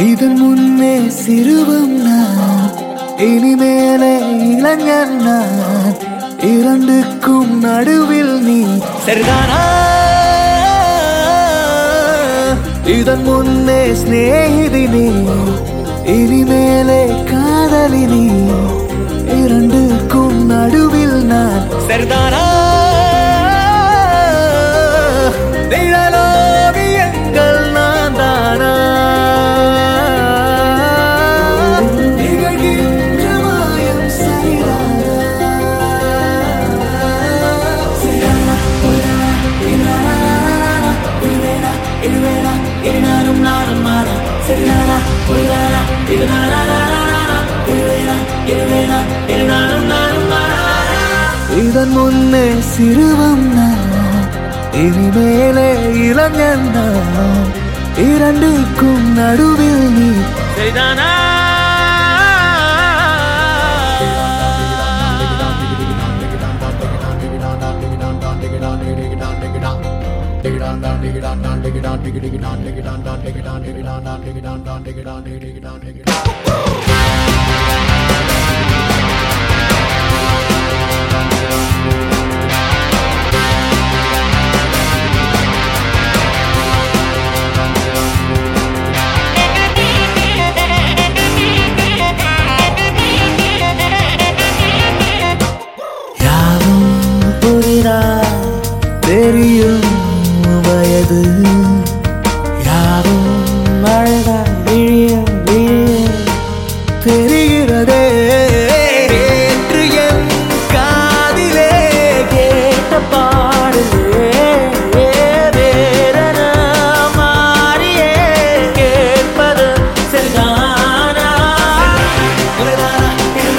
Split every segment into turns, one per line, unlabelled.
இதன் முன்னே சிறுவம் நான் இனிமேலே இளைஞன் நான் இரண்டுக்கும் நடுவில் நீ சரிதானா இதன் முன்னே சிநேகிதி நீ இனிமேலே காதலி நீ இரண்டுக்கும் நடுவில் நான் சரிதானா நிழலோவியங்கள் நான் தானா நிகழ்கின்ற மாயம் சரிதானா சரிதானா பொய்தானா இதுதானா இதுவேனா இதுவேனா இது நானும் நானும் மாறா சரிதானா பொய்தானா இதுதானா இதுவேனா இதுவேனா இது நானும் நானும் மாறா இதன் முன்னே சிறுவம் நான் இனிமேலே இளைஞன் நான் இரண்டுக்கும் நடுவில் நீ சரிதானா யாவும் புதிதா தெரியும் வயது யாவும் அழகா விழிய விழிய தெரிகிறதே நேற்று என் காதிலே கேட்ட பாடலே வேதன மாறியே கேட்பது சரிதானா உலகானா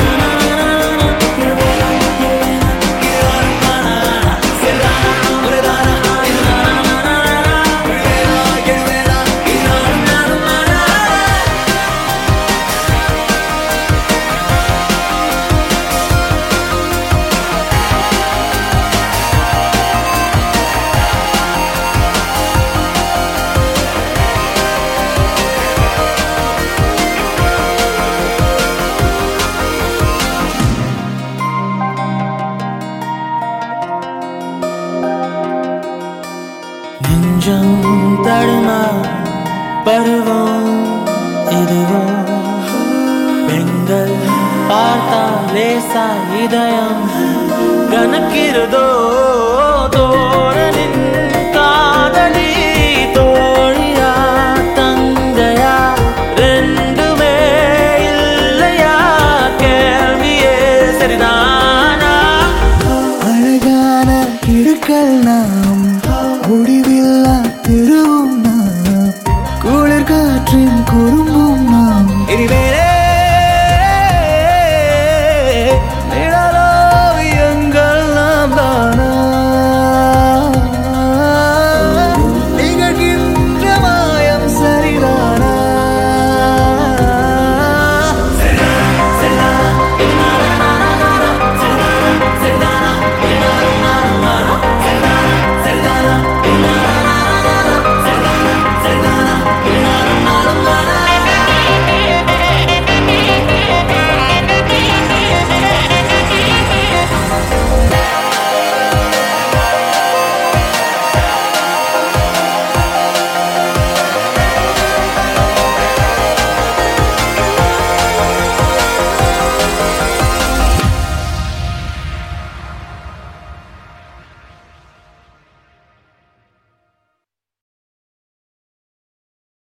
நெஞ்சம் தடுமா பருவம் இதுவோ பெண்கள் பார்த்தா லேசா இதயம் கணக்கிறதோ தோரனின் காதலி தோழியா தங்கையா ரெண்டுமே இல்லையா கேள்வியே சரிதானா அழகான இருக்கல் நாம் முடிவில்லா திருவும் நாம் குளிர் காற்றின் குறும்பும் நாம் இனிமேலே